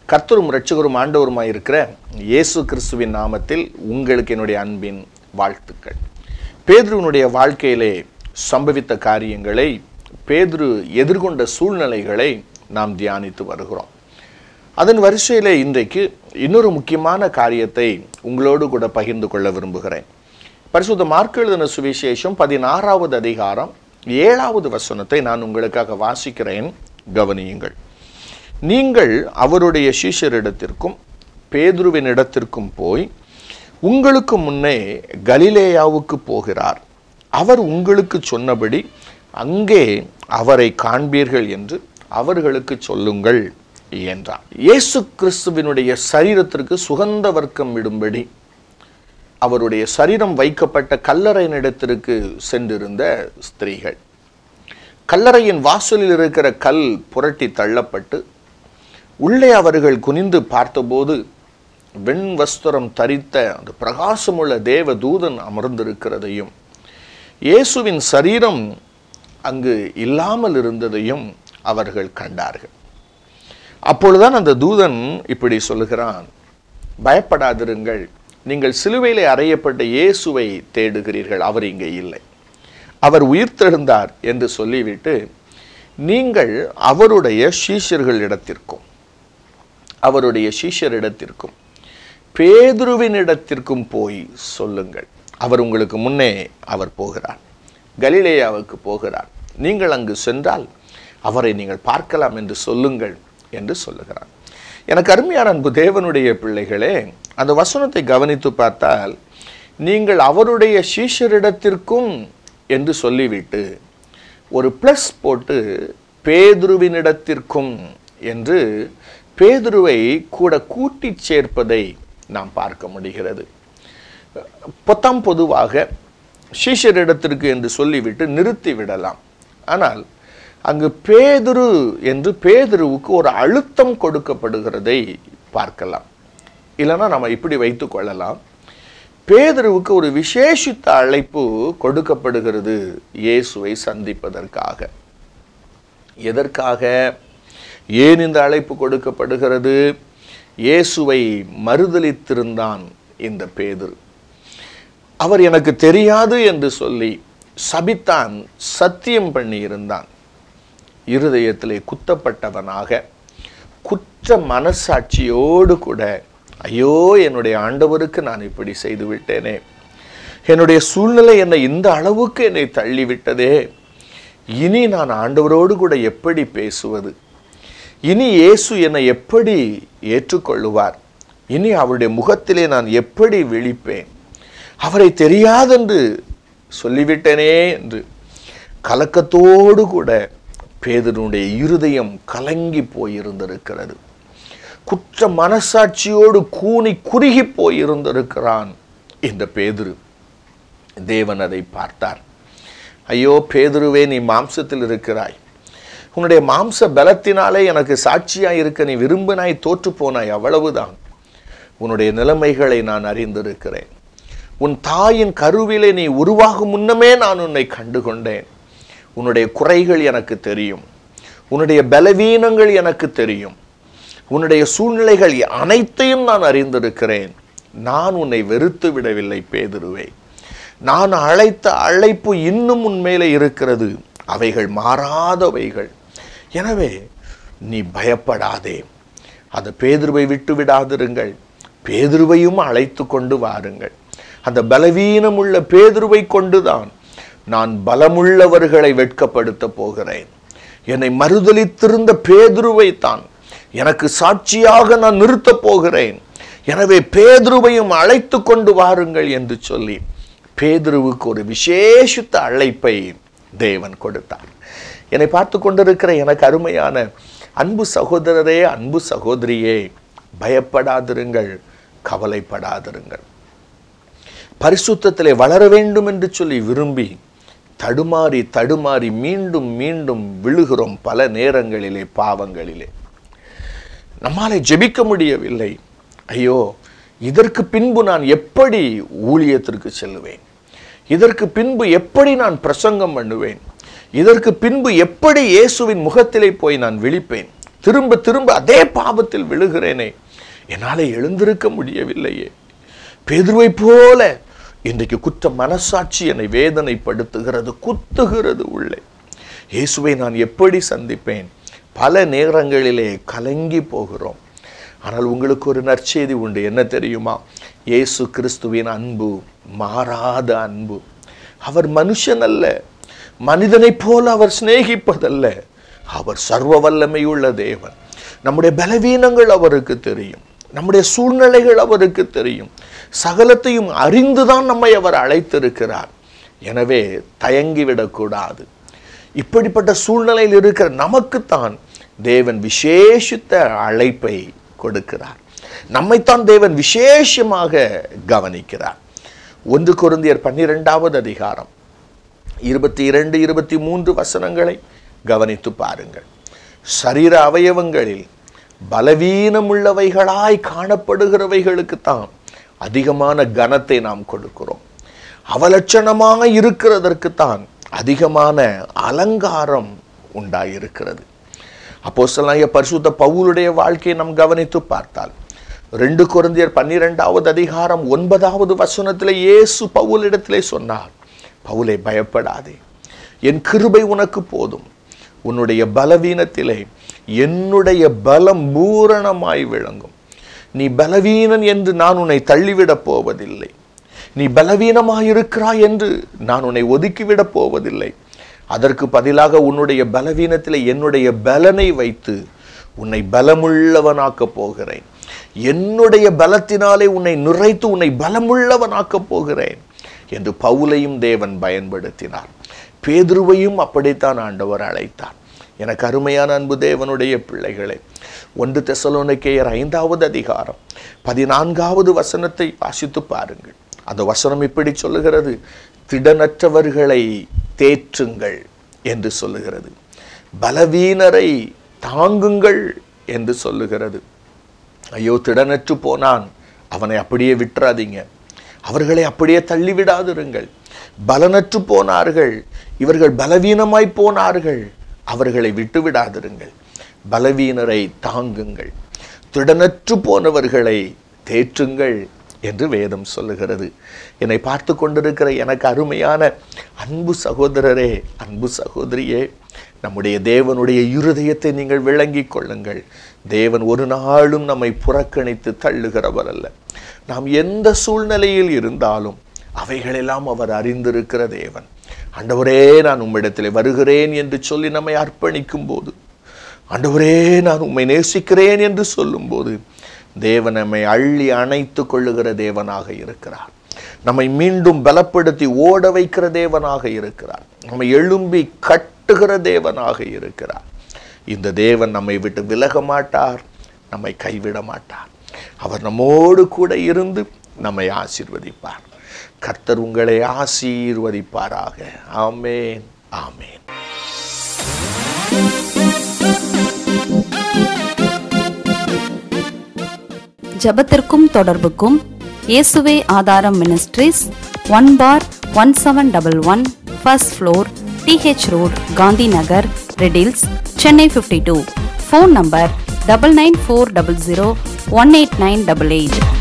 கர்த்தரும் இரட்சகரும் ஆண்டவருமாய் இருக்கிற இயேசு கிறிஸ்துவின் நாமத்தில் உங்களுக்கு என்னுடைய அன்பின் வாழ்த்துக்கள் பேதுருவனுடைய வாழ்க்கையிலே சம்பவித்த காரியங்களை பேதுரு எதிர்கொண்ட சூழ்நிலைகளை நாம் தியானித்து வருகிறோம் அதன் வரிசையிலே இன்றைக்கு இன்னொரு முக்கியமான காரியத்தை உங்களோடு கூட பகிர்ந்து கொள்ள விரும்புகிறேன் பரிசுத்த மார்க் எழுதின சுவிசேஷம் பதினாறாவது அதிகாரம் ஏழாவது வசனத்தை நான் உங்களுக்காக வாசிக்கிறேன் கவனியுங்கள் நீங்கள் அவருடைய சீஷரிடத்திற்கும் பேதுருவின் இடத்திற்கும் போய் உங்களுக்கு முன்னே கலிலேயாவுக்கு போகிறார் அவர் உங்களுக்கு சொன்னபடி அங்கே அவரை காண்பீர்கள் என்று அவர்களுக்கு சொல்லுங்கள் என்றார் இயேசு கிறிஸ்துவினுடைய சரீரத்திற்கு சுகந்த வர்க்கம் இடும்படி அவருடைய சரீரம் வைக்கப்பட்ட கல்லறையினிடத்திற்கு சென்றிருந்த ஸ்திரீகள் கல்லறையின் வாசலில் இருக்கிற கல் புரட்டி தள்ளப்பட்டு உள்ளே அவர்கள் குனிந்து பார்த்தபோது வெண் வஸ்திரம் தரித்த அந்த பிரகாசமுள்ள தேவ தூதன் அமர்ந்திருக்கிறதையும் இயேசுவின் சரீரம் அங்கு இல்லாமல் இருந்ததையும் அவர்கள் கண்டார்கள் அப்பொழுதுதான் அந்த தூதன் இப்படி சொல்லுகிறான் பயப்படாதிருங்கள் நீங்கள் சிலுவையிலே அறையப்பட்ட இயேசுவை தேடுகிறீர்கள் அவர் இங்கே இல்லை அவர் உயிர்த்தெழுந்தார் என்று சொல்லிவிட்டு நீங்கள் அவருடைய சீஷர்களிடத்திற்கும் அவருடைய சீஷரிடத்திற்கும் பேதுருவினிடத்திற்கும் போய் சொல்லுங்கள் அவர் உங்களுக்கு முன்னே அவர் போகிறார் கலிலேயாவுக்கு போகிறார் நீங்கள் அங்கு சென்றால் அவரை நீங்கள் பார்க்கலாம் என்று சொல்லுங்கள் என்று சொல்லுகிறார் எனக்கு அருமையான அன்பு தேவனுடைய பிள்ளைகளே அந்த வசனத்தை கவனித்து பார்த்தால் நீங்கள் அவருடைய சீஷரிடத்திற்கும் என்று சொல்லிவிட்டு ஒரு ப்ளஸ் போட்டு பேதுருவினிடத்திற்கும் என்று பேதுருவை கூட கூட்டி சேர்ப்பதை நாம் பார்க்க முடிகிறது பொத்தாம் பொதுவாக சீஷரிடத்திற்கு என்று சொல்லிவிட்டு நிறுத்தி விடலாம் ஆனால் அங்கு பேதுரு என்று பேதுருவுக்கு ஒரு அழுத்தம் கொடுக்கப்படுகிறதை பார்க்கலாம் இல்லைன்னா நம்ம இப்படி வைத்து கொள்ளலாம் பேதுருவுக்கு ஒரு விசேஷித்த அழைப்பு கொடுக்கப்படுகிறது இயேசுவை சந்திப்பதற்காக எதற்காக ஏன் இந்த அழைப்பு கொடுக்கப்படுகிறது இயேசுவை மறுதலித்திருந்தான் இந்த பேதுரு அவர் எனக்கு தெரியாது என்று சொல்லி சபித்தான் சத்தியம் பண்ணி இருந்தான் இருதயத்திலே குத்தப்பட்டவனாக குற்ற மனசாட்சியோடு கூட ஐயோ என்னுடைய ஆண்டவருக்கு நான் இப்படி செய்து விட்டேனே என்னுடைய சூழ்நிலை என்னை இந்த அளவுக்கு என்னை தள்ளிவிட்டதே இனி நான் ஆண்டவரோடு கூட எப்படி பேசுவது இனி இயேசு என்னை எப்படி ஏற்றுக்கொள்ளுவார் இனி அவருடைய முகத்திலே நான் எப்படி விழிப்பேன் அவரை தெரியாதென்று சொல்லிவிட்டேனே என்று கலக்கத்தோடு கூட பேதனுடைய இருதயம் கலங்கி போயிருந்திருக்கிறது குற்ற மனசாட்சியோடு கூனி குறுகி போயிருந்திருக்கிறான் இந்த பேதுரு தேவன் அதை பார்த்தார் ஐயோ பேதுருவே நீ மாம்சத்தில் இருக்கிறாய் உன்னுடைய மாம்ச பலத்தினாலே எனக்கு சாட்சியாய் இருக்க நீ விரும்பினாய் தோற்று போனாய் அவ்வளவுதான் உன்னுடைய நிலைமைகளை நான் அறிந்திருக்கிறேன் உன் தாயின் கருவிலே நீ உருவாகும் முன்னமே நான் உன்னை கண்டு கொண்டேன் உன்னுடைய குறைகள் எனக்கு தெரியும் உன்னுடைய பலவீனங்கள் எனக்கு தெரியும் உன்னுடைய சூழ்நிலைகள் அனைத்தையும் நான் அறிந்திருக்கிறேன் நான் உன்னை வெறுத்து விடவில்லை பேதுருவே நான் அழைத்த அழைப்பு இன்னும் உன்மேலே இருக்கிறது அவைகள் மாறாதவைகள் எனவே நீ பயப்படாதே அந்த பேதுருவை விட்டு விடாதிருங்கள் பேதுருவையும் அழைத்து கொண்டு வாருங்கள் அந்த பலவீனமுள்ள பேதுருவை கொண்டுதான் நான் பலமுள்ளவர்களை வெட்கப்படுத்த போகிறேன் என்னை மறுதலித்திருந்த பேதுருவை தான் எனக்கு சாட்சியாக நான் நிறுத்தப் போகிறேன் எனவே பேதுருவையும் அழைத்து கொண்டு வாருங்கள் என்று சொல்லி பேதுருவுக்கு ஒரு விசேஷித்த அழைப்பை தேவன் கொடுத்தார் என்னை பார்த்து கொண்டிருக்கிற எனக்கு அருமையான அன்பு சகோதரரே அன்பு சகோதரியே பயப்படாதிருங்கள் கவலைப்படாதிருங்கள் பரிசுத்தத்திலே வளர வேண்டும் என்று சொல்லி விரும்பி தடுமாறி தடுமாறி மீண்டும் மீண்டும் விழுகிறோம் பல நேரங்களிலே பாவங்களிலே நம்மாலே ஜெபிக்க முடியவில்லை ஐயோ இதற்கு பின்பு நான் எப்படி ஊழியத்திற்கு செல்லுவேன் இதற்கு பின்பு எப்படி நான் பிரசங்கம் பண்ணுவேன் இதற்கு பின்பு எப்படி இயேசுவின் முகத்திலே போய் நான் விழிப்பேன் திரும்ப திரும்ப அதே பாவத்தில் விழுகிறேனே என்னால எழுந்திருக்க முடியவில்லையே பேதுருவை போல இன்றைக்கு குற்ற மனசாட்சி என்னை வேதனைப்படுத்துகிறது குத்துகிறது உள்ளே இயேசுவை நான் எப்படி சந்திப்பேன் பல நேரங்களிலே கலங்கி போகிறோம் ஆனால் உங்களுக்கு ஒரு நற்செய்தி உண்டு என்ன தெரியுமா இயேசு கிறிஸ்துவின் அன்பு மாறாத அன்பு அவர் மனுஷன் அல்ல மனிதனைப் போல அவர் சிநேகிப்பதல்ல அவர் சர்வ வல்லமையுள்ள தேவன் நம்முடைய பலவீனங்கள் அவருக்கு தெரியும் நம்முடைய சூழ்நிலைகள் அவருக்கு தெரியும் சகலத்தையும் அறிந்துதான் நம்மை அவர் அழைத்திருக்கிறார் எனவே தயங்கிவிடக்கூடாது இப்படிப்பட்ட சூழ்நிலையில் இருக்கிற நமக்குத்தான் தேவன் விசேஷித்த அழைப்பை கொடுக்கிறார் நம்மைத்தான் தேவன் விசேஷமாக கவனிக்கிறார் ஒன்று குருந்தியர் பன்னிரெண்டாவது அதிகாரம் இருபத்தி இரண்டு இருபத்தி மூன்று வசனங்களை கவனித்து பாருங்கள் சரீர அவயவங்களில் பலவீனமுள்ளவைகளாய் காணப்படுகிறவைகளுக்குத்தான் அதிகமான கனத்தை நாம் கொடுக்கிறோம் அவலட்சணமாக இருக்கிறதற்குத்தான் அதிகமான அலங்காரம் உண்டாயிருக்கிறது அப்போஸ்தலனாகிய பரிசுத்த பவுலுடைய வாழ்க்கையை நாம் கவனித்து பார்த்தால் ரெண்டு குருந்தியர் பன்னிரெண்டாவது அதிகாரம் ஒன்பதாவது வசனத்தில் இயேசு பவுலிடத்திலே சொன்னார் பவுலே பயப்படாதே என் கிருபை உனக்கு போதும் உன்னுடைய பலவீனத்திலே என்னுடைய பலம் பூரணமாய் விளங்கும் நீ பலவீனன் என்று நான் உன்னை தள்ளிவிடப் போவதில்லை நீ பலவீனமாயிருக்கிறாய் என்று நான் உன்னை ஒதுக்கிவிடப் போவதில்லை அதற்கு பதிலாக உன்னுடைய பலவீனத்தில் என்னுடைய பலனை வைத்து உன்னை பலமுள்ளவனாக்கப் போகிறேன் என்னுடைய பலத்தினாலே உன்னை நிறைத்து உன்னை பலமுள்ளவனாக்கப் போகிறேன் என்று பவுலையும் தேவன் பயன்படுத்தினார் பேதுருவையும் அப்படித்தான் ஆண்டவர் அழைத்தார் எனக்கு அருமையான அன்பு தேவனுடைய பிள்ளைகளே ஒன்று தெசலோனிக்கேயர் ஐந்தாவது அதிகாரம் பதினான்காவது வசனத்தை வாசித்து பாருங்கள் அந்த வசனம் இப்படி சொல்லுகிறது திடனற்றவர்களை தேற்றுங்கள் என்று சொல்லுகிறது பலவீனரை தாங்குங்கள் என்று சொல்லுகிறது ஐயோ திடனற்று போனான் அவனை அப்படியே விட்டுறாதீங்க அவர்களை அப்படியே தள்ளிவிடாதிருங்கள் பலனற்று போனார்கள் இவர்கள் பலவீனமாய் போனார்கள் அவர்களை விட்டு விடாதிருங்கள் பலவீனரை தாங்குங்கள் திடனற்று போனவர்களை தேற்றுங்கள் என்று வேதம் சொல்லுகிறது என்னை பார்த்து கொண்டிருக்கிற எனக்கு அருமையான அன்பு சகோதரரே அன்பு சகோதரியே நம்முடைய தேவனுடைய இருதயத்தை நீங்கள் விளங்கிக் கொள்ளுங்கள் தேவன் ஒரு நாளும் நம்மை புறக்கணித்து தள்ளுகிறவர் அல்ல நாம் எந்த சூழ்நிலையில் இருந்தாலும் அவைகளெல்லாம் அவர் அறிந்திருக்கிற தேவன் ஆண்டவரே நான் உம்மிடத்திலே வருகிறேன் என்று சொல்லி நம்மை அர்ப்பணிக்கும் போது ஆண்டவரே நான் உம்மை நேசிக்கிறேன் என்று சொல்லும்போது தேவன் நம்மை அள்ளி அணைத்து கொள்ளுகிற தேவனாக இருக்கிறார் நம்மை மீண்டும் பலப்படுத்தி ஓட வைக்கிற தேவனாக இருக்கிறார் நம்மை எழும்பி கட்டுகிற தேவனாக இருக்கிறார் இந்த தேவன் நம்மை விட்டு விலக மாட்டார் நம்மை கைவிட மாட்டார் அவர் நம்மோடு கூட இருந்து நம்மை ஆசீர்வதிப்பார் கர்த்தர் உங்களை ஆசீர்வதிப்பாராக ஆமேன் ஆமேன் ஜெபத்திற்கும் தொடர்புக்கும் இயேசுவே ஆதாரம் ministries one four one seven double one first floor TH road Gandhi Nagar Redhills Chennai fifty two phone number double nine four double zero one eight nine double eight